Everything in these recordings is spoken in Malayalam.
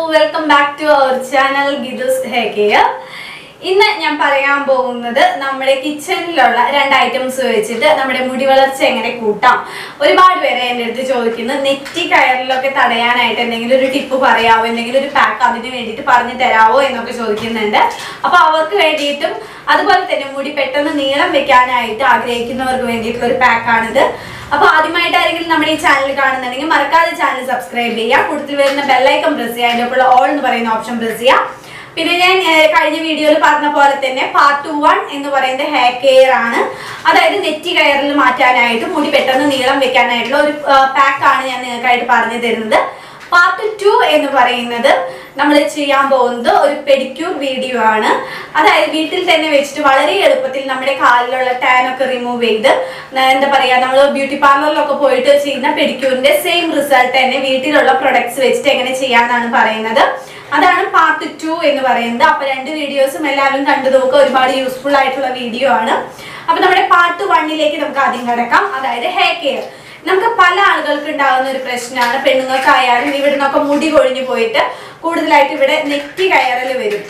welcome back to our channel ഗിദുസ് ഹെയർ കെയർ ഇന്ന് ഞാൻ പറയാൻ പോകുന്നത് നമ്മുടെ കിച്ചണിലുള്ള രണ്ട് ഐറ്റംസ് വെച്ചിട്ട് നമ്മുടെ മുടി വളർച്ച എങ്ങനെ കൂട്ടാം ഒരുപാട് പേരെ എൻ്റെ അടുത്ത് ചോദിക്കുന്നു നെറ്റി കയറിലൊക്കെ തടയാനായിട്ട് എന്തെങ്കിലും ഒരു ടിപ്പ് പറയാവോ എന്തെങ്കിലും ഒരു പാക്ക് അതിന് വേണ്ടിയിട്ട് പറഞ്ഞു തരാവോ എന്നൊക്കെ ചോദിക്കുന്നുണ്ട് അപ്പൊ അവർക്ക് വേണ്ടിയിട്ടും അതുപോലെ തന്നെ മുടി പെട്ടെന്ന് നീളം വെക്കാനായിട്ട് ആഗ്രഹിക്കുന്നവർക്ക് വേണ്ടിയിട്ടുള്ള ഒരു പാക്കാണിത് അപ്പൊ ആദ്യമായിട്ട് ആരെങ്കിലും നമ്മുടെ ഈ ചാനൽ കാണുന്നുണ്ടെങ്കിൽ മറക്കാതെ ചാനൽ സബ്സ്ക്രൈബ് ചെയ്യുക കൂടുതൽ വരുന്ന ബെല്ലൈക്കൺ പ്രസ് ചെയ്യുക അതിൻ്റെ ഒപ്പം ഓൾ എന്ന് പറയുന്ന ഓപ്ഷൻ പ്രസ് ചെയ്യുക പിന്നെ ഞാൻ ഏർ, കഴിഞ്ഞ വീഡിയോയിൽ പറഞ്ഞ പോലെ തന്നെ പാർട്ട് വൺ എന്ന് പറയുന്നത് ഹെയർ കെയർ ആണ് അതായത് നെറ്റി കയറിൽ മാറ്റാനായിട്ട് മുടി പെട്ടെന്ന് നീളം വെക്കാനായിട്ടുള്ള ഒരു പാക്കാണ് ഞാൻ നിങ്ങൾക്കായിട്ട് പറഞ്ഞു തരുന്നത് പാർട്ട് ടു എന്ന് പറയുന്നത് നമ്മൾ ചെയ്യാൻ പോകുന്നത് ഒരു പെഡിക്യൂർ വീഡിയോ ആണ് അതായത് വീട്ടിൽ തന്നെ വെച്ചിട്ട് വളരെ എളുപ്പത്തിൽ നമ്മുടെ കാലിലുള്ള ടാൻ ഒക്കെ റിമൂവ് ചെയ്ത് ന- എന്താ പറയാ നമ്മൾ ബ്യൂട്ടി പാർലറിലൊക്കെ പോയിട്ട് ചെയ്യുന്ന പെഡിക്യൂറിന്റെ സെയിം റിസൾട്ട് തന്നെ വീട്ടിലുള്ള പ്രൊഡക്ട്സ് വെച്ചിട്ട് എങ്ങനെ ചെയ്യാന്നാണ് പറയുന്നത് അതാണ് പാർട്ട് ടു എന്ന് പറയുന്നത് അപ്പൊ രണ്ട് വീഡിയോസും എല്ലാവരും കണ്ടു നോക്കുക ഒരുപാട് യൂസ്ഫുൾ ആയിട്ടുള്ള വീഡിയോ ആണ് അപ്പൊ നമ്മുടെ പാർട്ട് വണ്ണിലേക്ക് നമുക്ക് ആദ്യം കിടക്കാം അതായത് ഹെയർ കെയർ നമുക്ക് പല ആളുകൾക്ക് ഉണ്ടാകുന്ന ഒരു പ്രശ്നമാണ് പെണ്ണുങ്ങൾക്കായാലും ഇവിടെ നിന്നൊക്കെ മുടി കൊഴിഞ്ഞു പോയിട്ട് കൂടുതലായിട്ട് ഇവിടെ നെറ്റി കയറൽ വരും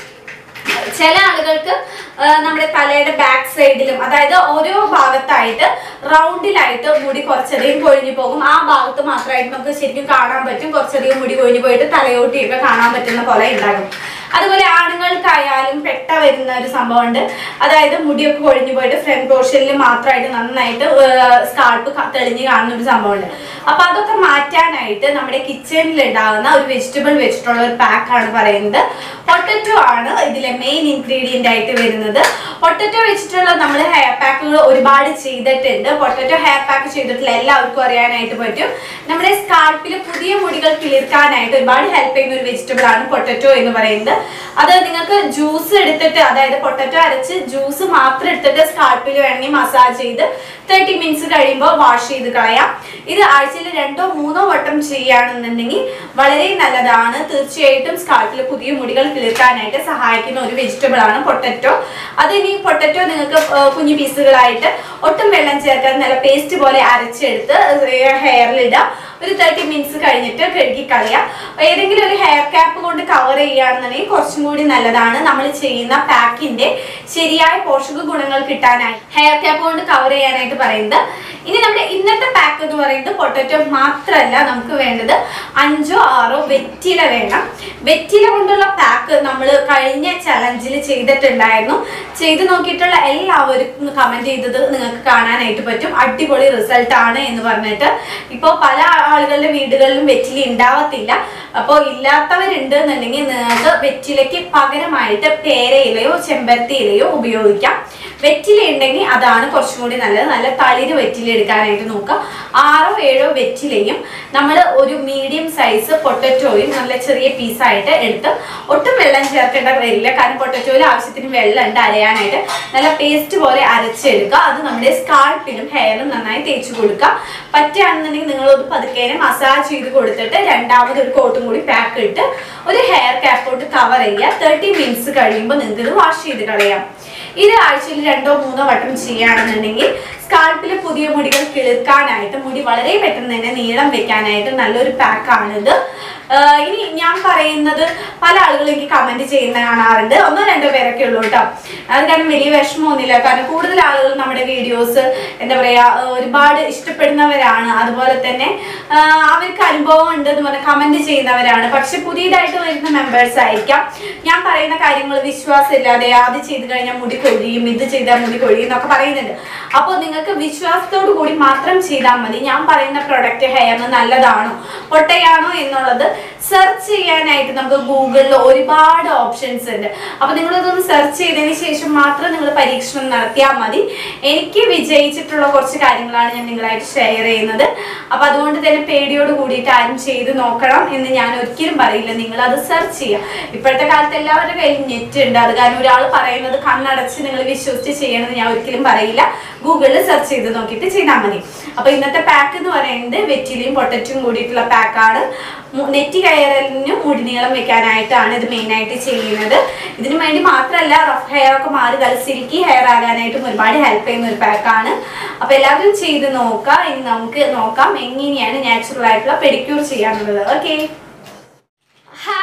ചില ആളുകൾക്ക് ആ, നമ്മുടെ തലയുടെ ബാക്ക് സൈഡിലും അതായത് ഓരോ ഭാഗത്തായിട്ട് റൗണ്ടിലായിട്ട് മുടി കുറച്ചധികം കൊഴിഞ്ഞു പോകും ആ ഭാഗത്ത് മാത്രമായിട്ട് നമുക്ക് ശരിക്കും കാണാൻ പറ്റും കുറച്ചധികം മുടി കൊഴിഞ്ഞു പോയിട്ട് തലയോട്ടിയൊക്കെ കാണാൻ പറ്റുന്ന പോലെ ഉണ്ടാകും അതുപോലെ ആണുങ്ങൾക്കായാലും പെട്ട വരുന്ന ഒരു സംഭവമുണ്ട് അതായത് മുടിയൊക്കെ കൊഴിഞ്ഞു പോയിട്ട് ഫ്രണ്ട് പോർഷനിൽ മാത്രമായിട്ട് നന്നായിട്ട് സ്കാൾപ്പ് തെളിഞ്ഞ് കാണുന്ന ഒരു സംഭവമുണ്ട് അപ്പൊ അതൊക്കെ മാറ്റാനായിട്ട് നമ്മുടെ കിച്ചണിൽ ഉണ്ടാകുന്ന ഒരു വെജിറ്റബിൾ വെച്ചിട്ടുള്ള ഒരു പാക്കാണ് പറയുന്നത് പൊട്ടറ്റോ ആണ് ഇതിലെ മെയിൻ ഇൻഗ്രീഡിയന്റ് ആയിട്ട് വരുന്നത് പൊട്ടറ്റോ വെച്ചിട്ടുള്ള നമ്മൾ ഹെയർ പാക്കുകൾ ഒരുപാട് ചെയ്തിട്ടുണ്ട് പൊട്ടറ്റോ ഹെയർ പാക്ക് ചെയ്തിട്ടുള്ള എല്ലാവർക്കും അറിയാനായിട്ട് പറ്റും നമ്മുടെ സ്കാൾപ്പിൽ പുതിയ മുടികൾ കിളിർക്കാനായിട്ട് ഒരുപാട് ഹെൽപ്പ് ചെയ്യുന്ന ഒരു വെജിറ്റബിൾ ആണ് പൊട്ടറ്റോ എന്ന് പറയുന്നത് അത് നിങ്ങൾക്ക് ജ്യൂസ് എടുത്തിട്ട് അതായത് പൊട്ടറ്റോ അരച്ച് ജ്യൂസ് മാത്രം എടുത്തിട്ട് സ്കാൾപ്പിൽ വേണമെങ്കിൽ മസാജ് ചെയ്ത് തേർട്ടി മിനിറ്റ്സ് കഴിയുമ്പോൾ വാഷ് ചെയ്ത് കളയാം ഇത് ആഴ്ചയിൽ രണ്ടോ മൂന്നോ വട്ടം ചെയ്യുകയാണെന്നുണ്ടെങ്കിൽ വളരെ നല്ലതാണ് തീർച്ചയായിട്ടും സ്കാൾപ്പിൽ പുതിയ മുടികൾ കിളിർക്കാനായിട്ട് സഹായിക്കുന്ന ഒരു വെജിറ്റബിൾ ആണ് പൊട്ടറ്റോ അത് ഇനി പൊട്ടറ്റോ നിങ്ങൾക്ക് ഏർ കുഞ്ഞു പീസുകളായിട്ട് ഒട്ടും വെള്ളം ചേർക്കാതെ നല്ല പേസ്റ്റ് പോലെ അരച്ചെടുത്ത് ഹെയറിൽ ഇടാം ഒരു തേർട്ടി മിനിറ്റ്സ് കഴിഞ്ഞിട്ട് കഴുകി കളയാം ഏതെങ്കിലും ഒരു ഹെയർ ക്യാപ്പ് കൊണ്ട് കവർ ചെയ്യുകയാണെന്നുണ്ടെങ്കിൽ കുറച്ചും കൂടി നല്ലതാണ് നമ്മൾ ചെയ്യുന്ന പാക്കിന്റെ ശരിയായ പോഷക ഗുണങ്ങൾ കിട്ടാനായി ഹെയർ ക്യാപ്പ് കൊണ്ട് കവർ ചെയ്യാനായിട്ട് പറയുന്നത് ഇനി നമ്മുടെ ഇന്നത്തെ പാക്ക് എന്ന് പറയുന്നത് പൊട്ടറ്റോ മാത്രമല്ല നമുക്ക് വേണ്ടത് അഞ്ചോ ആറോ വെറ്റില വേണം വെറ്റില കൊണ്ടുള്ള പാക്ക് നമ്മൾ കഴിഞ്ഞ ചലഞ്ചിൽ ചെയ്തിട്ടുണ്ടായിരുന്നു ചെയ്ത് നോക്കിയിട്ടുള്ള എല്ലാവരും കമന്റ് ചെയ്തത് നിങ്ങൾക്ക് കാണാനായിട്ട് പറ്റും അടിപൊളി റിസൾട്ട് ആണ് എന്ന് പറഞ്ഞിട്ട് ഇപ്പോൾ പല ആളുകളുടെ വീടുകളിലും വെറ്റില ഉണ്ടാവത്തില്ല അപ്പോൾ ഇല്ലാത്തവരുണ്ട് എന്നുണ്ടെങ്കിൽ നിങ്ങൾക്ക് വെറ്റിലയ്ക്ക് പകരമായിട്ട് പേരയിലയോ ചെമ്പരത്തി ഇലയോ ഉപയോഗിക്കാം വെറ്റില ഉണ്ടെങ്കിൽ അതാണ് കുറച്ചും കൂടി നല്ലത് നല്ല തളിര് വെറ്റില എടുക്കാനായിട്ട് നോക്കുക ആറോ ഏഴോ വെറ്റിലയും നമ്മൾ ഒരു മീഡിയം സൈസ് പൊട്ടറ്റോയും നല്ല ചെറിയ പീസായിട്ട് എടുത്ത് ഒട്ടും വെള്ളം ചേർക്കേണ്ട വരില്ല കാരണം പൊട്ടറ്റോയിൽ ആവശ്യത്തിന് വെള്ളം ഉണ്ട് അരയാനായിട്ട് നല്ല പേസ്റ്റ് പോലെ അരച്ചെടുക്കുക അത് നമ്മുടെ സ്കാൾപ്പിലും ഹെയറിലും നന്നായി തേച്ച് കൊടുക്കുക പറ്റുകയാണെന്നുണ്ടെങ്കിൽ നിങ്ങൾ ഒരു പതുക്കേനെ മസാജ് ചെയ്ത് കൊടുത്തിട്ട് രണ്ടാമത് ഒരു കോട്ടും കൂടി പാക്ക് ഇട്ട് ഒരു ഹെയർ ക്യാപ്പോട്ട് കവർ ചെയ്യുക തേർട്ടി മിനിറ്റ്സ് കഴിയുമ്പോൾ നിങ്ങൾക്ക് ഇത് വാഷ് ചെയ്ത് കളയാം ഇത് ആഴ്ചയിൽ രണ്ടോ മൂന്നോ വട്ടം ചെയ്യുകയാണെന്നുണ്ടെങ്കിൽ സ്കാൾപ്പിൽ പുതിയ മുടികൾ കിളിർക്കാനായിട്ട് മുടി വളരെ പെട്ടെന്ന് തന്നെ നീളം വെക്കാനായിട്ട് നല്ലൊരു പാക്കാണിത് ആഹ് ഇനി ഞാൻ പറയുന്നത് പല ആളുകളും എനിക്ക് കമന്റ് ചെയ്യുന്ന കാണാറുണ്ട് ഒന്നോ രണ്ടോ പേരൊക്കെ ഉള്ളൂ കേട്ടോ അത് കാരണം വലിയ വിഷമമൊന്നുമില്ല കാരണം കൂടുതൽ ആളുകൾ നമ്മുടെ വീഡിയോസ് എന്താ പറയാ ആഹ് ഒരുപാട് ഇഷ്ടപ്പെടുന്നവരാണ് അതുപോലെ തന്നെ ആഹ് അവർക്ക് അനുഭവം ഉണ്ട് എന്ന് പറഞ്ഞാൽ കമന്റ് ചെയ്യുന്നവരാണ് പക്ഷെ പുതിയതായിട്ട് വരുന്ന മെമ്പേഴ്സ് ആയിരിക്കാം ഞാൻ പറയുന്ന കാര്യങ്ങൾ വിശ്വാസമില്ലാതെ അത് ചെയ്ത് കഴിഞ്ഞാൽ മുടി കൊഴിയും ഇത് ചെയ്താൽ മുടി കൊഴിയും എന്നൊക്കെ പറയുന്നുണ്ട് അപ്പോൾ നിങ്ങൾക്ക് വിശ്വാസത്തോടു കൂടി മാത്രം ചെയ്താൽ മതി ഞാൻ പറയുന്ന പ്രൊഡക്റ്റ് ഹെയറിന് നല്ലതാണോ പൊട്ടയാണോ എന്നുള്ളത് സെർച്ച് ചെയ്യാനായിട്ട് നമുക്ക് ഗൂഗിളിൽ ഒരുപാട് ഓപ്ഷൻസ് ഉണ്ട് അപ്പൊ നിങ്ങൾ ഇതൊന്ന് സെർച്ച് ചെയ്തതിന് ശേഷം മാത്രം നിങ്ങൾ പരീക്ഷണം നടത്തിയാൽ മതി എനിക്ക് വിജയിച്ചിട്ടുള്ള കുറച്ച് കാര്യങ്ങളാണ് ഞാൻ നിങ്ങളായിട്ട് ഷെയർ ചെയ്യുന്നത് അപ്പൊ അതുകൊണ്ട് തന്നെ പേടിയോട് കൂടിയിട്ട് ആരും ചെയ്ത് നോക്കണം എന്ന് ഞാൻ ഒരിക്കലും പറയില്ല നിങ്ങൾ അത് സെർച്ച് ചെയ്യുക ഇപ്പോഴത്തെ കാലത്ത് എല്ലാവരുടെ കയ്യിൽ നെറ്റ് ഉണ്ട് അത് കാരണം ഒരാൾ പറയുന്നത് കണ്ണടച്ച് നിങ്ങൾ വിശ്വസിച്ച് ചെയ്യണമെന്ന് ഞാൻ ഒരിക്കലും പറയില്ല ഗൂഗിളിൽ സെർച്ച് ചെയ്ത് നോക്കിയിട്ട് ചെയ്താൽ മതി അപ്പൊ ഇന്നത്തെ പാക്ക് എന്ന് പറയുന്നത് വെറ്റിലയും പൊട്ടറ്റും കൂടിയിട്ടുള്ള പാക്കാണ് നെറ്റി കയറലിനും മുടി നീളം വെക്കാനായിട്ടാണ് ഇത് മെയിൻ ആയിട്ട് ചെയ്യുന്നത് ഇതിനു വേണ്ടി മാത്രമല്ല റഫ് ഹെയർ ഒക്കെ മാറി നല്ല സിൽക്കി ഹെയർ ആകാനായിട്ടും ഒരുപാട് ഹെൽപ്പ് ചെയ്യുന്ന ഒരു പാക്കാണ് അപ്പൊ എല്ലാവരും ചെയ്ത് നോക്കാം ഇനി നമുക്ക് നോക്കാം എങ്ങനെയാണ് നാച്ചുറൽ ആയിട്ടുള്ള പെഡിക്യൂർ ചെയ്യാനുള്ളത് okay hi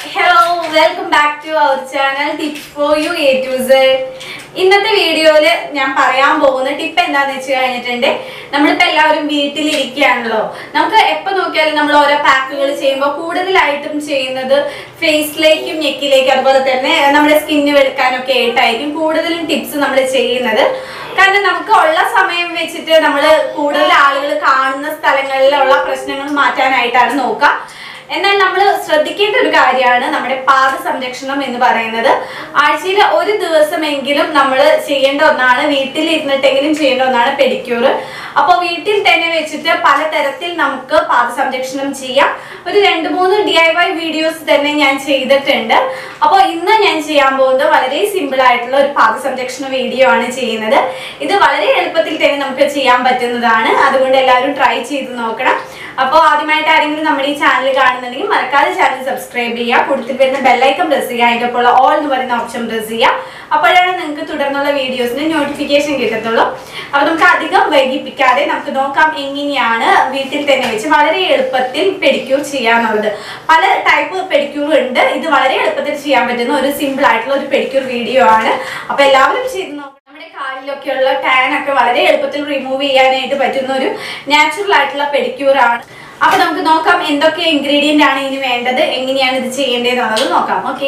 hello welcome back to our channel tip for you A to Z ഇന്നത്തെ വീഡിയോയിൽ ഞാൻ പറയാൻ പോകുന്ന ടിപ്പ് എന്താന്ന് വെച്ച് കഴിഞ്ഞിട്ടുണ്ട് നമ്മളിപ്പോൾ എല്ലാവരും വീട്ടിലിരിക്കുകയാണല്ലോ നമുക്ക് എപ്പോൾ നോക്കിയാലും നമ്മൾ ഓരോ പാക്കുകൾ ചെയ്യുമ്പോൾ കൂടുതലായിട്ടും ചെയ്യുന്നത് ഫേസിലേക്കും നെക്കിലേക്കും അതുപോലെ തന്നെ നമ്മുടെ സ്കിന്ന് വെളുക്കാനൊക്കെ ആയിട്ടായിരിക്കും കൂടുതലും ടിപ്സ് നമ്മൾ ചെയ്യുന്നത് കാരണം നമുക്ക് ഉള്ള സമയം വെച്ചിട്ട് നമ്മൾ കൂടുതൽ ആളുകൾ കാണുന്ന സ്ഥലങ്ങളിലുള്ള പ്രശ്നങ്ങൾ മാറ്റാനായിട്ടാണ് നോക്കുക എന്നാൽ നമ്മൾ ശ്രദ്ധിക്കേണ്ട ഒരു കാര്യമാണ് നമ്മുടെ പാദ സംരക്ഷണം എന്ന് പറയുന്നത് ആഴ്ചയിൽ ഒരു ദിവസമെങ്കിലും നമ്മൾ ചെയ്യേണ്ട ഒന്നാണ് വീട്ടിൽ ഇരുന്നിട്ടെങ്കിലും ചെയ്യേണ്ട ഒന്നാണ് പെഡിക്യൂർ അപ്പോൾ വീട്ടിൽ തന്നെ വെച്ചിട്ട് പലതരത്തിൽ നമുക്ക് പാദ സംരക്ഷണം ചെയ്യാം ഒരു രണ്ട് മൂന്ന് ഡി ഐ വൈ വീഡിയോസ് തന്നെ ഞാൻ ചെയ്തിട്ടുണ്ട് അപ്പോൾ ഇന്ന് ഞാൻ ചെയ്യാൻ പോകുന്നത് വളരെ സിമ്പിൾ ആയിട്ടുള്ള ഒരു പാദ സംരക്ഷണ വീഡിയോ ആണ് ചെയ്യുന്നത് ഇത് വളരെ എളുപ്പത്തിൽ തന്നെ നമുക്ക് ചെയ്യാൻ പറ്റുന്നതാണ് അതുകൊണ്ട് എല്ലാവരും ട്രൈ ചെയ്ത് നോക്കണം അപ്പോൾ ആദ്യമായിട്ട് ആരെങ്കിലും നമ്മുടെ ഈ ചാനൽ കാണുന്നുണ്ടെങ്കിൽ മറക്കാതെ ചാനൽ സബ്സ്ക്രൈബ് ചെയ്യുക കൂടുതൽ വരുന്ന ബെല്ലൈക്കൺ പ്രസ് ചെയ്യുക അതിൻ്റെ ഒപ്പം ഓൾ എന്ന് പറയുന്ന ഓപ്ഷൻ പ്രസ് ചെയ്യുക അപ്പോഴാണ് നിങ്ങൾക്ക് തുടർന്നുള്ള വീഡിയോസിന് നോട്ടിഫിക്കേഷൻ കിട്ടത്തുള്ളൂ അപ്പോൾ നമുക്ക് അധികം വൈകിപ്പിക്കാതെ നമുക്ക് നോക്കാം എങ്ങനെയാണ് വീട്ടിൽ തന്നെ വെച്ച് വളരെ എളുപ്പത്തിൽ പെഡിക്യൂർ ചെയ്യാന്നുള്ളത് പല ടൈപ്പ് പെഡിക്യൂർ ഉണ്ട് ഇത് വളരെ എളുപ്പത്തിൽ ചെയ്യാൻ പറ്റുന്ന ഒരു സിമ്പിൾ ആയിട്ടുള്ള ഒരു പെഡിക്യൂർ വീഡിയോ ആണ് അപ്പോൾ എല്ലാവരും ചെയ്ത് നോക്കാം നമ്മുടെ കാലിലൊക്കെയുള്ള ടാൻ ഒക്കെ വളരെ എളുപ്പത്തിൽ റിമൂവ് ചെയ്യാനായിട്ട് പറ്റുന്ന ഒരു നാച്ചുറൽ ആയിട്ടുള്ള പെഡിക്യൂർ ആണ് അപ്പൊ നമുക്ക് നോക്കാം എന്തൊക്കെ ഇൻഗ്രീഡിയന്റ് ആണ് ഇനി വേണ്ടത് എങ്ങനെയാണ് ഇത് ചെയ്യേണ്ടതെന്നുള്ളത് നോക്കാം ഓക്കെ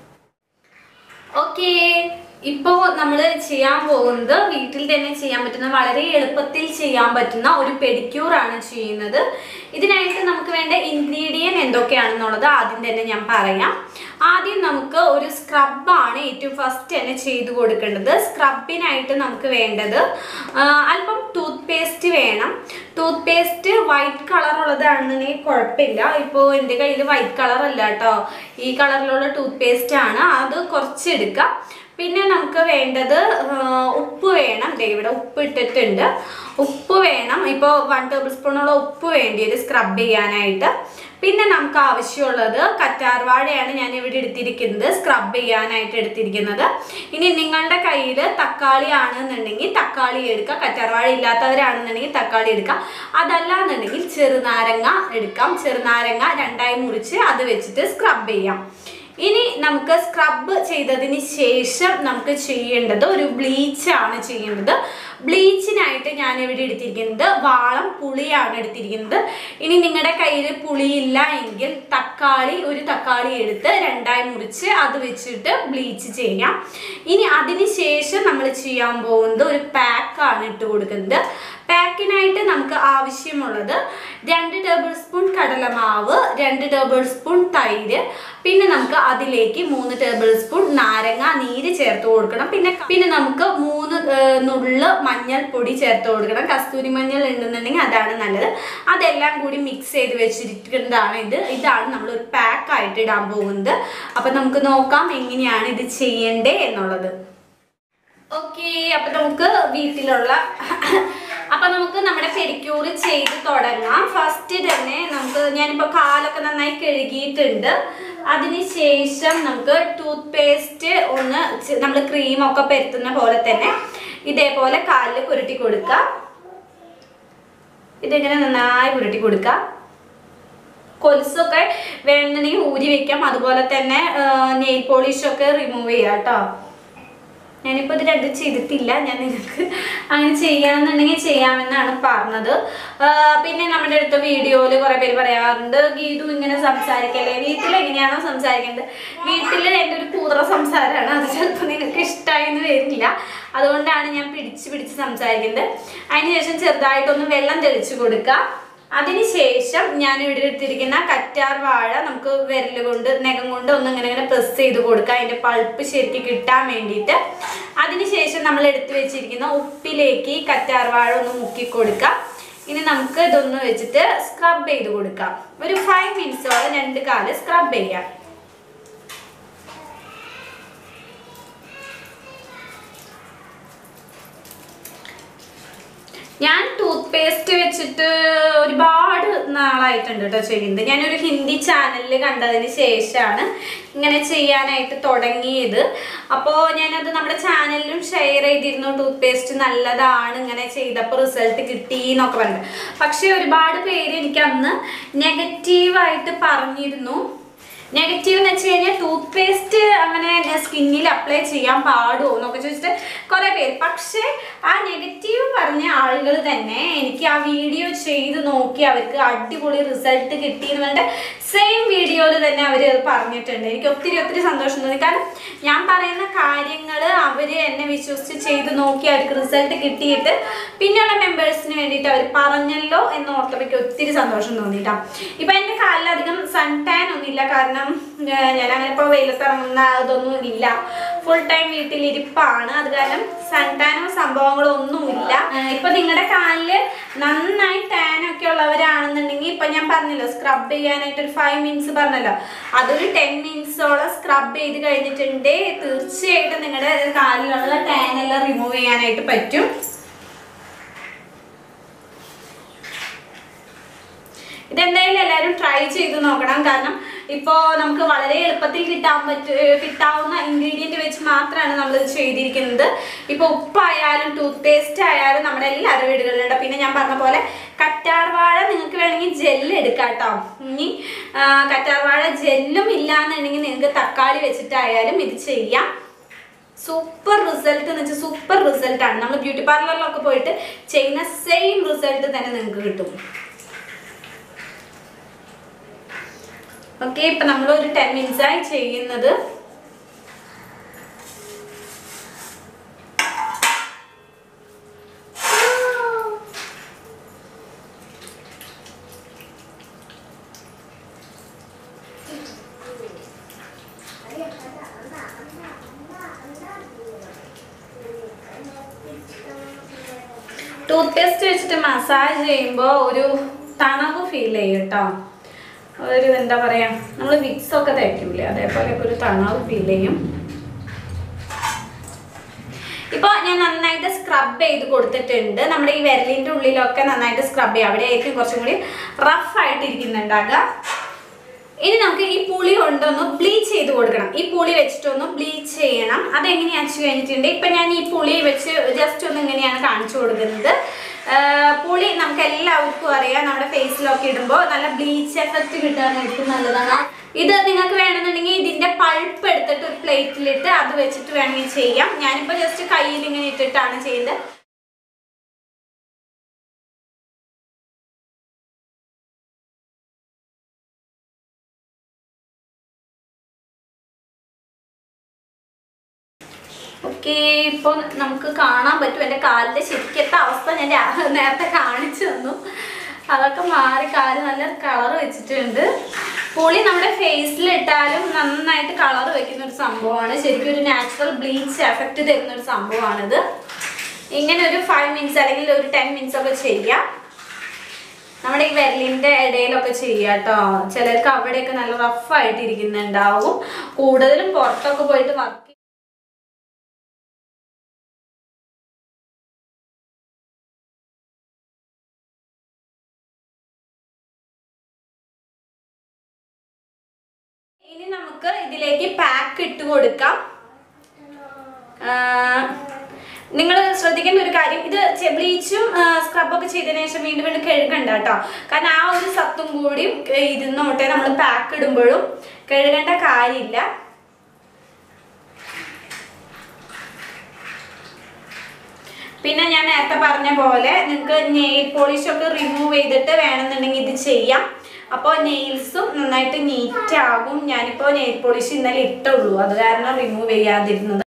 ഓക്കെ ഇപ്പോൾ നമ്മൾ ചെയ്യാൻ പോകുന്നത് വീട്ടിൽ തന്നെ ചെയ്യാൻ പറ്റുന്ന വളരെ എളുപ്പത്തിൽ ചെയ്യാൻ പറ്റുന്ന ഒരു പെഡിക്യൂർ ആണ് ചെയ്യുന്നത് ഇതിനായിട്ട് നമുക്ക് വേണ്ട ഇൻഗ്രീഡിയൻ എന്തൊക്കെയാണെന്നുള്ളത് ആദ്യം തന്നെ ഞാൻ പറയാം ആദ്യം നമുക്ക് ഒരു സ്ക്രബാണ് ഏറ്റവും ഫസ്റ്റ് തന്നെ ചെയ്തു കൊടുക്കേണ്ടത് സ്ക്രബിനായിട്ട് നമുക്ക് വേണ്ടത് ആ, അല്പം ടൂത്ത് പേസ്റ്റ് വേണം ടൂത്ത് പേസ്റ്റ് വൈറ്റ് കളർ ഉള്ളതാണെന്നുണ്ടെങ്കിൽ കുഴപ്പമില്ല ഇപ്പോൾ എൻ്റെ കയ്യിൽ വൈറ്റ് കളർ അല്ല കേട്ടോ ഈ കളറിലുള്ള ടൂത്ത് പേസ്റ്റ് ആണ് അത് കുറച്ചെടുക്കാം പിന്നെ നമുക്ക് വേണ്ടത് ആ, ഉപ്പ് വേണം ദേ ഇവിടെ ഉപ്പ് ഇട്ടിട്ടുണ്ട് ഉപ്പ് വേണം ഇപ്പോൾ വൺ ടേബിൾ സ്പൂണോളം ഉപ്പ് വേണ്ടി വരും സ്ക്രബ് ചെയ്യാനായിട്ട് പിന്നെ നമുക്ക് ആവശ്യമുള്ളത് കറ്റാർവാഴയാണ് ഞാൻ ഇവിടെ എടുത്തിരിക്കുന്നത് സ്ക്രബ് ചെയ്യാനായിട്ട് എടുത്തിരിക്കുന്നത് ഇനി നിങ്ങളുടെ കയ്യിൽ തക്കാളി ആണെന്നുണ്ടെങ്കിൽ തക്കാളി എടുക്കുക കറ്റാർവാഴ ഇല്ലാത്തവരാണെന്നുണ്ടെങ്കിൽ തക്കാളി എടുക്കുക അതല്ല എന്നുണ്ടെങ്കിൽ ചെറുനാരങ്ങ എടുക്കാം ചെറുനാരങ്ങ രണ്ടായി മുറിച്ച് അത് വെച്ചിട്ട് സ്ക്രബ് ചെയ്യാം ഇനി നമുക്ക് സ്ക്രബ് ചെയ്തതിന് ശേഷം നമുക്ക് ചെയ്യേണ്ടത് ഒരു ബ്ലീച്ച് ആണ് ചെയ്യേണ്ടത് ബ്ലീച്ചിനായിട്ട് ഞാൻ ഇവിടെ എടുത്തിരിക്കുന്നത് വാളം പുളിയാണ് എടുത്തിരിക്കുന്നത് ഇനി നിങ്ങളുടെ കയ്യിൽ പുളിയില്ല എങ്കിൽ തക്കാളി ഒരു തക്കാളി എടുത്ത് രണ്ടായി മുറിച്ച് അത് വെച്ചിട്ട് ബ്ലീച്ച് ചെയ്യാം ഇനി അതിന് ശേഷം നമ്മൾ ചെയ്യാൻ പോകുന്നത് ഒരു പാക്കാണ് ഇട്ട് കൊടുക്കുന്നത് പാക്കിനായിട്ട് നമുക്ക് ആവശ്യമുള്ളത് രണ്ട് ടേബിൾ സ്പൂൺ കടലമാവ് രണ്ട് ടേബിൾ സ്പൂൺ തൈര് പിന്നെ നമുക്ക് അതിലേക്ക് മൂന്ന് ടേബിൾ സ്പൂൺ നാരങ്ങ നീര് ചേർത്ത് കൊടുക്കണം പിന്നെ പിന്നെ നമുക്ക് മൂന്ന് ഏർ, നുള്ള് മഞ്ഞൾപ്പൊടി ചേർത്ത് കൊടുക്കണം കസ്തൂരി മഞ്ഞൾ ഉണ്ടെന്നുണ്ടെങ്കിൽ അതാണ് നല്ലത് അതെല്ലാം കൂടി മിക്സ് ചെയ്ത് വെച്ചിരിക്കുന്നതാണ് ഇത് ഇതാണ് നമ്മൾ ഒരു പാക്ക് ആയിട്ട് ഇടാൻ പോകുന്നത് അപ്പം നമുക്ക് നോക്കാം എങ്ങനെയാണ് ഇത് ചെയ്യേണ്ടേ എന്നുള്ളത് ഓക്കെ അപ്പൊ നമുക്ക് വീട്ടിലുള്ള അപ്പൊ നമുക്ക് നമ്മുടെ പെരിക്യൂർ ചെയ്ത് തുടങ്ങാം ഫസ്റ്റ് തന്നെ നമുക്ക് ഞാനിപ്പോ കാലൊക്കെ നന്നായി കഴുകിയിട്ടുണ്ട് അതിനുശേഷം നമുക്ക് ടൂത്ത് പേസ്റ്റ് ഒന്ന് നമ്മൾ ക്രീമൊക്കെ പെരുത്തുന്ന പോലെ തന്നെ ഇതേപോലെ കാലിൽ പുരട്ടി കൊടുക്കുക ഇതിങ്ങനെ നന്നായി പുരട്ടി കൊടുക്കുക കൊലുസൊക്കെ വേണമെന്നുണ്ടെങ്കിൽ ഊരി വെക്കാം അതുപോലെ തന്നെ നെയിൽ പോളിഷൊക്കെ റിമൂവ് ചെയ്യാം കേട്ടോ ഞാനിപ്പോൾ ഇത് രണ്ടും ചെയ്തിട്ടില്ല ഞാൻ നിങ്ങൾക്ക് അങ്ങനെ ചെയ്യാമെന്നുണ്ടെങ്കിൽ ചെയ്യാമെന്നാണ് പറഞ്ഞത് ആ, പിന്നെ നമ്മുടെ അടുത്ത വീഡിയോയിൽ കുറേ പേര് പറയാറുണ്ട് ഗീതു ഇങ്ങനെ സംസാരിക്കല്ലേ വീട്ടിൽ എങ്ങനെയാണോ സംസാരിക്കേണ്ടത് വീട്ടിൽ എൻ്റെ ഒരു കൂതറ സംസാരമാണ് അത് ചിലപ്പോൾ നിങ്ങൾക്ക് ഇഷ്ടമായെന്ന് വരില്ല അതുകൊണ്ടാണ് ഞാൻ പിടിച്ച് പിടിച്ച് സംസാരിക്കുന്നത് അതിനുശേഷം ചെറുതായിട്ടൊന്ന് വെള്ളം തെളിച്ച് കൊടുക്കുക അതിനുശേഷം ഞാൻ ഇവിടെ എടുത്തിരിക്കുന്ന കറ്റാർ വാഴ നമുക്ക് വിരൽ കൊണ്ട് നഖം കൊണ്ട് ഒന്ന് ഇങ്ങനെ ഇങ്ങനെ പ്രസ് ചെയ്ത് കൊടുക്കുക അതിന്റെ പൾപ്പ് ശരിക്ക് കിട്ടാൻ വേണ്ടിയിട്ട് അതിനുശേഷം നമ്മൾ എടുത്തു വെച്ചിരിക്കുന്ന ഉപ്പിലേക്ക് ഈ കറ്റാർ വാഴ ഒന്ന് മുക്കി കൊടുക്കുക ഇനി നമുക്ക് ഇതൊന്ന് വെച്ചിട്ട് സ്ക്രബ് ചെയ്ത് കൊടുക്കാം ഒരു ഫൈവ് മിനിറ്റ്സോളം രണ്ട് കാല് സ്ക്രബ് ചെയ്യാം ഞാൻ ടൂത്ത് പേസ്റ്റ് വെച്ചിട്ട് ഒരുപാട് നാളായിട്ടുണ്ട് കേട്ടോ ചെയ്യുന്നത് ഞാനൊരു ഹിന്ദി ചാനലിൽ കണ്ടതിന് ശേഷമാണ് ഇങ്ങനെ ചെയ്യാനായിട്ട് തുടങ്ങിയത് അപ്പോൾ ഞാനത് നമ്മുടെ ചാനലിലും ഷെയർ ചെയ്തിരുന്നു ടൂത്ത് പേസ്റ്റ് നല്ലതാണ് ഇങ്ങനെ ചെയ്തപ്പോൾ റിസൾട്ട് കിട്ടി എന്നൊക്കെ പറഞ്ഞിട്ട് പക്ഷേ ഒരുപാട് പേര് എനിക്ക് അന്ന് നെഗറ്റീവായിട്ട് പറഞ്ഞിരുന്നു നെഗറ്റീവ് എന്ന് വെച്ച് കഴിഞ്ഞാൽ ടൂത്ത് പേസ്റ്റ് അങ്ങനെ സ്കിന്നിൽ അപ്ലൈ ചെയ്യാൻ പാടുമോ എന്നൊക്കെ ചോദിച്ചിട്ട് കുറേ പേര് പക്ഷേ ആ നെഗറ്റീവ് പറഞ്ഞ ആളുകൾ തന്നെ എനിക്ക് ആ വീഡിയോ ചെയ്ത് നോക്കി അവർക്ക് അടിപൊളി റിസൾട്ട് കിട്ടിയെന്ന് പറഞ്ഞിട്ട് സെയിം വീഡിയോയിൽ തന്നെ അവർ പറഞ്ഞിട്ടുണ്ട് എനിക്ക് ഒത്തിരി ഒത്തിരി സന്തോഷം തോന്നി കാരണം ഞാൻ പറയുന്ന കാര്യങ്ങൾ അവർ എന്നെ വിശ്വസിച്ച് ചെയ്ത് നോക്കി അവർക്ക് റിസൾട്ട് കിട്ടിയിട്ട് പിന്നെയുള്ള മെമ്പേഴ്സിന് വേണ്ടിയിട്ട് അവർ പറഞ്ഞല്ലോ എന്ന് ഓർത്തപ്പോൾ എനിക്ക് ഒത്തിരി സന്തോഷം തോന്നിയിട്ടാ ഇപ്പം എൻ്റെ കാലിലധികം സൺ ടാൻ ഒന്നുമില്ല കാരണം ഏർ ഞാൻ അങ്ങനെ ഇപ്പോൾ വെയിലത്തിറങ്ങുന്ന അതൊന്നും ഇല്ല ഫുൾ ടൈം വീട്ടിലിരിപ്പാണ് അത് കാരണം സൺ ടാനോ സംഭവങ്ങളോ ഒന്നുമില്ല ഏർ ഇപ്പൊ നിങ്ങളുടെ കാലില് നന്നായി ടാൻ ഒക്കെ ഉള്ളവരാണെന്നുണ്ടെങ്കിൽ ഇപ്പൊ ഞാൻ പറഞ്ഞല്ലോ സ്ക്രബ് ചെയ്യാനായിട്ട് ഒരു ഫൈവ് മിനിറ്റ്സ് പറഞ്ഞല്ലോ അതൊരു ടെൻ മിനിറ്റ്സോളം സ്ക്രബ് ചെയ്ത് കഴിഞ്ഞിട്ടുണ്ട് തീർച്ചയായിട്ടും നിങ്ങളുടെ കാലിലുള്ള ടാൻ എല്ലാം റിമൂവ് ചെയ്യാനായിട്ട് പറ്റും ഇതെന്തായാലും എല്ലാവരും ട്രൈ ചെയ്ത് നോക്കണം കാരണം ഇപ്പോൾ നമുക്ക് വളരെ എളുപ്പത്തിൽ കിട്ടാൻ പറ്റ കിട്ടാവുന്ന ഇൻഗ്രീഡിയൻറ്റ് വെച്ച് മാത്രമാണ് നമ്മൾ ഇത് ചെയ്തിരിക്കുന്നത് ഇപ്പോൾ ഉപ്പായാലും ടൂത്ത് പേസ്റ്റ് ആയാലും നമ്മുടെ എല്ലാവരുടെ വീടുകളിലുണ്ട് പിന്നെ ഞാൻ പറഞ്ഞ പോലെ കറ്റാർവാഴ നിങ്ങൾക്ക് വേണമെങ്കിൽ ജെല്ല് എടുക്കാം കേട്ടോ ഇനി ആ, കറ്റാർവാഴ ജെല്ലും ഇല്ലാന്നുണ്ടെങ്കിൽ നിങ്ങൾക്ക് തക്കാളി വെച്ചിട്ടായാലും ഇത് ചെയ്യാം സൂപ്പർ റിസൾട്ട് എന്ന് വെച്ചാൽ സൂപ്പർ റിസൾട്ടാണ് നമ്മൾ ബ്യൂട്ടി പാർലറിലൊക്കെ പോയിട്ട് ചെയ്യുന്ന സെയിം റിസൾട്ട് തന്നെ നിങ്ങൾക്ക് കിട്ടും ഓക്കെ ഇപ്പൊ നമ്മൾ ഒരു ടെൻ മിനിറ്റ്സ് ആയി ചെയ്യുന്നത് ടൂത്ത് പേസ്റ്റ് വെച്ചിട്ട് മസാജ് ചെയ്യുമ്പോൾ ഒരു തണവ് ഫീൽ ചെയ്യും കേട്ടോ ഒരു എന്താ പറയാ നമ്മൾ വിക്സ് ഒക്കെ തേക്കില്ലേ അതേപോലെ ഒരു തണവ് ഫീൽ ചെയ്യും ഇപ്പൊ ഞാൻ നന്നായിട്ട് സ്ക്രബ് ചെയ്ത് കൊടുത്തിട്ടുണ്ട് നമ്മുടെ ഈ വിരലിന്റെ ഉള്ളിലൊക്കെ നന്നായിട്ട് സ്ക്രബ് ചെയ്യാം അവിടെ ആയിരിക്കും കുറച്ചും കൂടി റഫ് ആയിട്ട് ഇരിക്കുന്നുണ്ടാകുക ഇനി നമുക്ക് ഈ പുളി കൊണ്ടൊന്ന് ബ്ലീച്ച് ചെയ്ത് കൊടുക്കണം ഈ പുളി വെച്ചിട്ടൊന്ന് ബ്ലീച്ച് ചെയ്യണം അതെങ്ങനെയാ വെച്ച് കഴിഞ്ഞിട്ടുണ്ട് ഇപ്പൊ ഞാൻ ഈ പുളി വെച്ച് ജസ്റ്റ് ഒന്ന് ഇങ്ങനെയാണ് കാണിച്ചു കൊടുക്കുന്നത് ആ, പുളി നമുക്ക് എല്ലാവർക്കും അറിയാം നമ്മുടെ ഫേസിലൊക്കെ ഇടുമ്പോൾ നല്ല ബ്ലീച്ച് എഫക്റ്റ് കിട്ടാനായിട്ട് നല്ലതാണ് ഇത് നിങ്ങൾക്ക് വേണമെന്നുണ്ടെങ്കിൽ ഇതിന്റെ പൾപ്പ് എടുത്തിട്ട് ഒരു പ്ലേറ്റിലിട്ട് അത് വെച്ചിട്ട് വേണമെങ്കിൽ ചെയ്യാം ഞാനിപ്പോൾ ജസ്റ്റ് കയ്യിൽ ഇങ്ങനെ ഇട്ടിട്ടാണ് ചെയ്യുന്നത് ഓക്കെ ഇപ്പോൾ നമുക്ക് കാണാൻ പറ്റും എൻ്റെ കാലിൻ്റെ ശരിക്കത്തെ അവസ്ഥ ഞാൻ രാ- നേരത്തെ കാണിച്ചു തന്നു അതൊക്കെ മാറി കാല് നല്ല കളർ വെച്ചിട്ടുണ്ട് പുളി നമ്മുടെ ഫേസിൽ ഇട്ടാലും നന്നായിട്ട് കളർ വെക്കുന്ന ഒരു സംഭവമാണ് ശരിക്കും ഒരു നാച്ചുറൽ ബ്ലീച്ച് എഫക്റ്റ് തരുന്ന ഒരു സംഭവമാണിത് ഇങ്ങനെ ഒരു ഫൈവ് മിനിറ്റ്സ് അല്ലെങ്കിൽ ഒരു ടെൻ മിനിറ്റ്സ് ഒക്കെ ചെയ്യാം നമ്മുടെ ഈ വിരലിന്റെ ഇടയിലൊക്കെ ചെയ്യാം കേട്ടോ ചിലർക്ക് അവിടെയൊക്കെ നല്ല റഫ് ആയിട്ട് ഇരിക്കുന്നുണ്ടാവും കൂടുതലും പുറത്തൊക്കെ പോയിട്ട് വർക്ക് ഇനി നമുക്ക് ഇതിലേക്ക് പാക്ക് ഇട്ട് കൊടുക്കാം നിങ്ങൾ ശ്രദ്ധിക്കേണ്ട ഒരു കാര്യം ഇത് ബ്ലീച്ചും സ്ക്രബൊക്കെ ചെയ്തതിനു ശേഷം വീണ്ടും വീണ്ടും കഴുകണ്ട കേട്ടോ കാരണം ആ ഒരു സത്തും കൂടി ഇരുന്നോട്ടെ നമ്മൾ പാക്ക് ഇടുമ്പോഴും കഴുകേണ്ട കാര്യമില്ല പിന്നെ ഞാൻ നേരത്തെ പറഞ്ഞ പോലെ നിങ്ങൾക്ക് നെയിൽ പോളിഷ് ഒക്കെ റിമൂവ് ചെയ്തിട്ട് വേണമെന്നുണ്ടെങ്കിൽ ഇത് ചെയ്യാം അപ്പോൾ നെയിൽസും നന്നായിട്ട് നീറ്റ് ആകും ഞാനിപ്പോൾ നെയിൽ പോളിഷ് ഇന്നലെ ഇട്ടുള്ളൂ അത് കാരണം റിമൂവ് ചെയ്യാതിരുന്നത്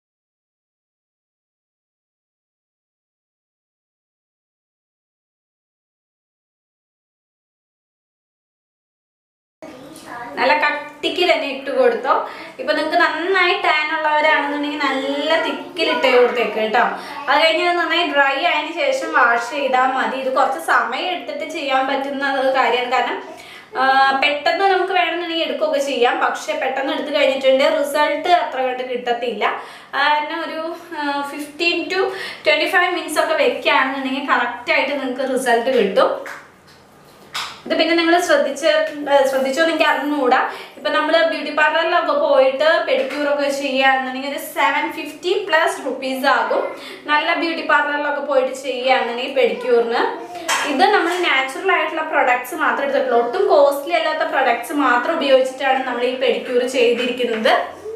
നല്ല കട്ടിക്ക് തന്നെ ഇട്ട് കൊടുത്തോ ഇപ്പൊ നിങ്ങൾക്ക് നന്നായി ടാൻ ഉള്ളവരാണെന്നുണ്ടെങ്കിൽ നല്ല തിക്കിൽ ഇട്ടേ കൊടുത്തേക്ക് കേട്ടോ അത് കഴിഞ്ഞ് ഇത് നന്നായി ഡ്രൈ ആയതിനു ശേഷം വാഷ് ചെയ്താൽ മതി ഇത് കുറച്ച് സമയം എടുത്തിട്ട് ചെയ്യാൻ പറ്റുന്ന ഒരു കാര്യമാണ് കാരണം ആ, പെട്ടെന്ന് നമുക്ക് വേണമെന്നുണ്ടെങ്കിൽ എടുക്കുകയൊക്കെ ചെയ്യാം പക്ഷെ പെട്ടെന്ന് എടുത്തു കഴിഞ്ഞിട്ടുണ്ട് റിസൾട്ട് അത്ര കണ്ട് കിട്ടത്തില്ല കാരണം ഒരു fifteen to twenty five minutes ഒക്കെ വെക്കുകയാണെന്നുണ്ടെങ്കിൽ കറക്റ്റായിട്ട് നിങ്ങൾക്ക് റിസൾട്ട് കിട്ടും ഇത് പിന്നെ നിങ്ങൾ ശ്രദ്ധിച്ച് ഏർ ശ്രദ്ധിച്ചോ എന്ന് എനിക്ക് അറിഞ്ഞുകൂടാ ഇപ്പൊ നമ്മൾ ബ്യൂട്ടി പാർലറിലൊക്കെ പോയിട്ട് പെഡിക്യൂർ ഒക്കെ ചെയ്യുകയാണെന്നുണ്ടെങ്കിൽ ഒരു സെവൻ ഫിഫ്റ്റി പ്ലസ് റുപ്പീസ് ആകും നല്ല ബ്യൂട്ടി പാർലറിലൊക്കെ പോയിട്ട് ചെയ്യുകയാണെന്നുണ്ടെങ്കിൽ പെഡിക്യൂറിന് ഇത് നമ്മൾ നാച്ചുറൽ ആയിട്ടുള്ള പ്രൊഡക്ട്സ് മാത്രം എടുത്തിട്ടുള്ളൂ ഒട്ടും കോസ്റ്റ്ലി അല്ലാത്ത പ്രൊഡക്ട്സ് മാത്രം ഉപയോഗിച്ചിട്ടാണ് നമ്മൾ ഈ പെഡിക്യൂർ ചെയ്തിരിക്കുന്നത്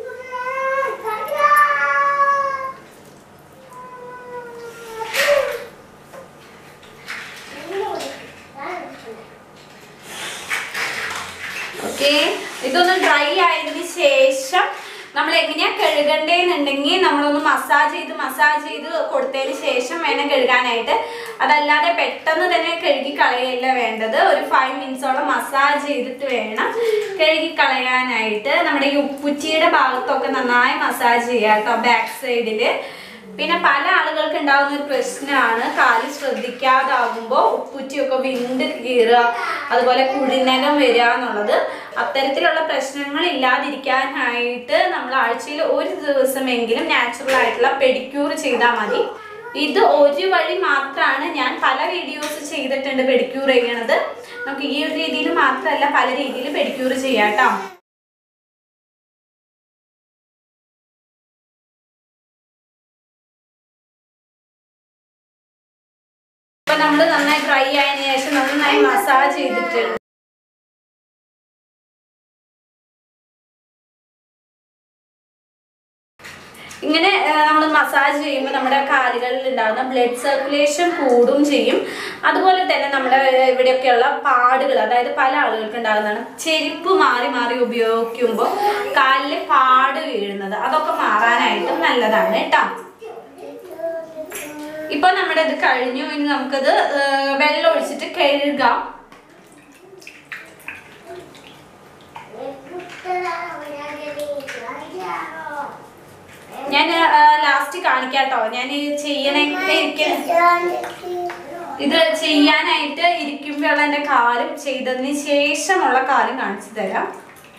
ഓക്കെ ഇതൊന്ന് ഡ്രൈ ആയതിനു ശേഷം നമ്മൾ എങ്ങനെയാ കഴുകണ്ടേന്നുണ്ടെങ്കിൽ നമ്മളൊന്ന് മസാജ് ചെയ്ത് മസാജ് ചെയ്ത് കൊടുത്തതിന് ശേഷം വേണം കഴുകാനായിട്ട് അതല്ലാതെ പെട്ടെന്ന് തന്നെ കഴുകി കളയല്ല വേണ്ടത് ഒരു ഫൈവ് മിനിറ്റ്സോളം മസാജ് ചെയ്തിട്ട് വേണം കഴുകി കളയാനായിട്ട് നമ്മുടെ ഈ ഉപ്പുറ്റിയുടെ ഭാഗത്തൊക്കെ നന്നായി മസാജ് ചെയ്യുക കേട്ടോ ബാക്ക് സൈഡില് പിന്നെ പല ആളുകൾക്ക് ഉണ്ടാകുന്ന ഒരു പ്രശ്നമാണ് കാല് ശ്രദ്ധിക്കാതാകുമ്പോൾ ഉപ്പുറ്റിയൊക്കെ വിണ്ട് കീറുക അതുപോലെ കുഴിനകം വരിക എന്നുള്ളത് അത്തരത്തിലുള്ള പ്രശ്നങ്ങൾ ഇല്ലാതിരിക്കാനായിട്ട് നമ്മൾ ആഴ്ചയിൽ ഒരു ദിവസമെങ്കിലും നാച്ചുറൽ ആയിട്ടുള്ള പെഡിക്യൂർ ചെയ്താൽ മതി ഇത് ഒരു വഴി മാത്രമാണ് ഞാൻ പല വീഡിയോസ് ചെയ്തിട്ടുണ്ട് പെഡിക്യൂർ ചെയ്യണത് നമുക്ക് ഈ ഒരു രീതിയിൽ മാത്രമല്ല പല രീതിയിൽ പെഡിക്യൂർ ചെയ്യാം കേട്ടോ ഇപ്പൊ നമ്മൾ നന്നായി ഡ്രൈ ആയതിനു ശേഷം നന്നായി മസാജ് ചെയ്തിട്ടുണ്ട് ഇങ്ങനെ നമ്മൾ മസാജ് ചെയ്യുമ്പോൾ നമ്മുടെ കാലുകളിൽ ഉണ്ടാകുന്ന ബ്ലഡ് സർക്കുലേഷൻ കൂടും ചെയ്യും അതുപോലെ തന്നെ നമ്മുടെ ഇവിടെയൊക്കെയുള്ള പാടുകൾ അതായത് പല ആളുകൾക്ക് ഉണ്ടാകുന്നതാണ് ചെരുപ്പ് മാറി മാറി ഉപയോഗിക്കുമ്പോൾ കാലിൽ പാട് വീഴുന്നത് അതൊക്കെ മാറാനായിട്ടും നല്ലതാണ് കേട്ടോ ഇപ്പൊ നമ്മുടെ ഇത് കഴിഞ്ഞു ഇനി നമുക്കത് ഏർ, വെള്ളം ഒഴിച്ചിട്ട് കഴുകാം ഞാൻ ലാസ്റ്റ് കാണിക്കാട്ടോ ഞാൻ ചെയ്യണ ഇത് ചെയ്യാനായിട്ട് ഇരിക്കുമ്പോഴുള്ള എൻ്റെ കാലും ചെയ്തതിന് ശേഷമുള്ള കാലും കാണിച്ചു തരാം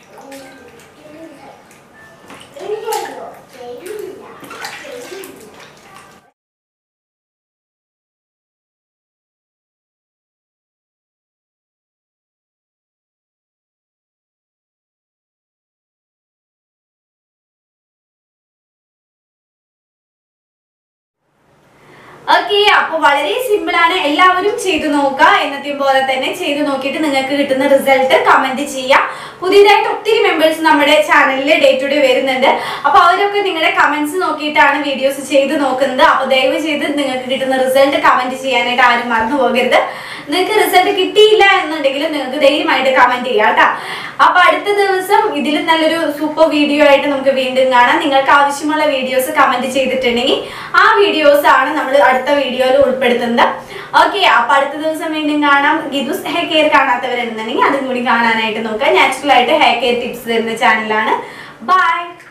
ഓക്കെ അപ്പൊ വളരെ സിമ്പിൾ ആണ് എല്ലാവരും ചെയ്തു നോക്കുക എന്നത്തെയും പോലെ തന്നെ ചെയ്തു നോക്കിയിട്ട് നിങ്ങൾക്ക് കിട്ടുന്ന റിസൾട്ട് കമന്റ് ചെയ്യാം പുതിയതായിട്ട് ഒത്തിരി മെമ്പേഴ്സ് നമ്മുടെ ചാനലിൽ ഡേ ടു ഡേ വരുന്നുണ്ട് അപ്പൊ അവരൊക്കെ നിങ്ങളുടെ കമന്റ്സ് നോക്കിയിട്ടാണ് വീഡിയോസ് ചെയ്ത് നോക്കുന്നത് അപ്പൊ ദയവ് ചെയ്ത് നിങ്ങൾക്ക് കിട്ടുന്ന റിസൾട്ട് കമന്റ് ചെയ്യാനായിട്ട് ആരും മറന്നു പോകരുത് നിങ്ങൾക്ക് റിസൾട്ട് കിട്ടിയില്ല എന്നുണ്ടെങ്കിൽ നിങ്ങൾക്ക് ധൈര്യമായിട്ട് കമന്റ് ചെയ്യാം കേട്ടോ അപ്പൊ അടുത്ത ദിവസം ഇതിലും നല്ലൊരു സൂപ്പർ വീഡിയോ ആയിട്ട് നമുക്ക് വീണ്ടും കാണാം നിങ്ങൾക്ക് ആവശ്യമുള്ള വീഡിയോസ് കമന്റ് ചെയ്തിട്ടുണ്ടെങ്കിൽ ആ വീഡിയോസ് ആണ് നമ്മൾ അടുത്ത വീഡിയോയിൽ ഉൾപ്പെടുത്തുന്നത് ഓക്കെ അപ്പൊ അടുത്ത ദിവസം വീണ്ടും കാണാം ഗിദുസ് ഹെയർ കെയർ കാണാത്തവരുണ്ടെന്നുണ്ടെങ്കിൽ അതും കൂടി കാണാനായിട്ട് നോക്കുക നാച്ചുറൽ ആയിട്ട് ഹെയർ കെയർ ടിപ്സ് തരുന്ന ചാനലാണ് ബൈ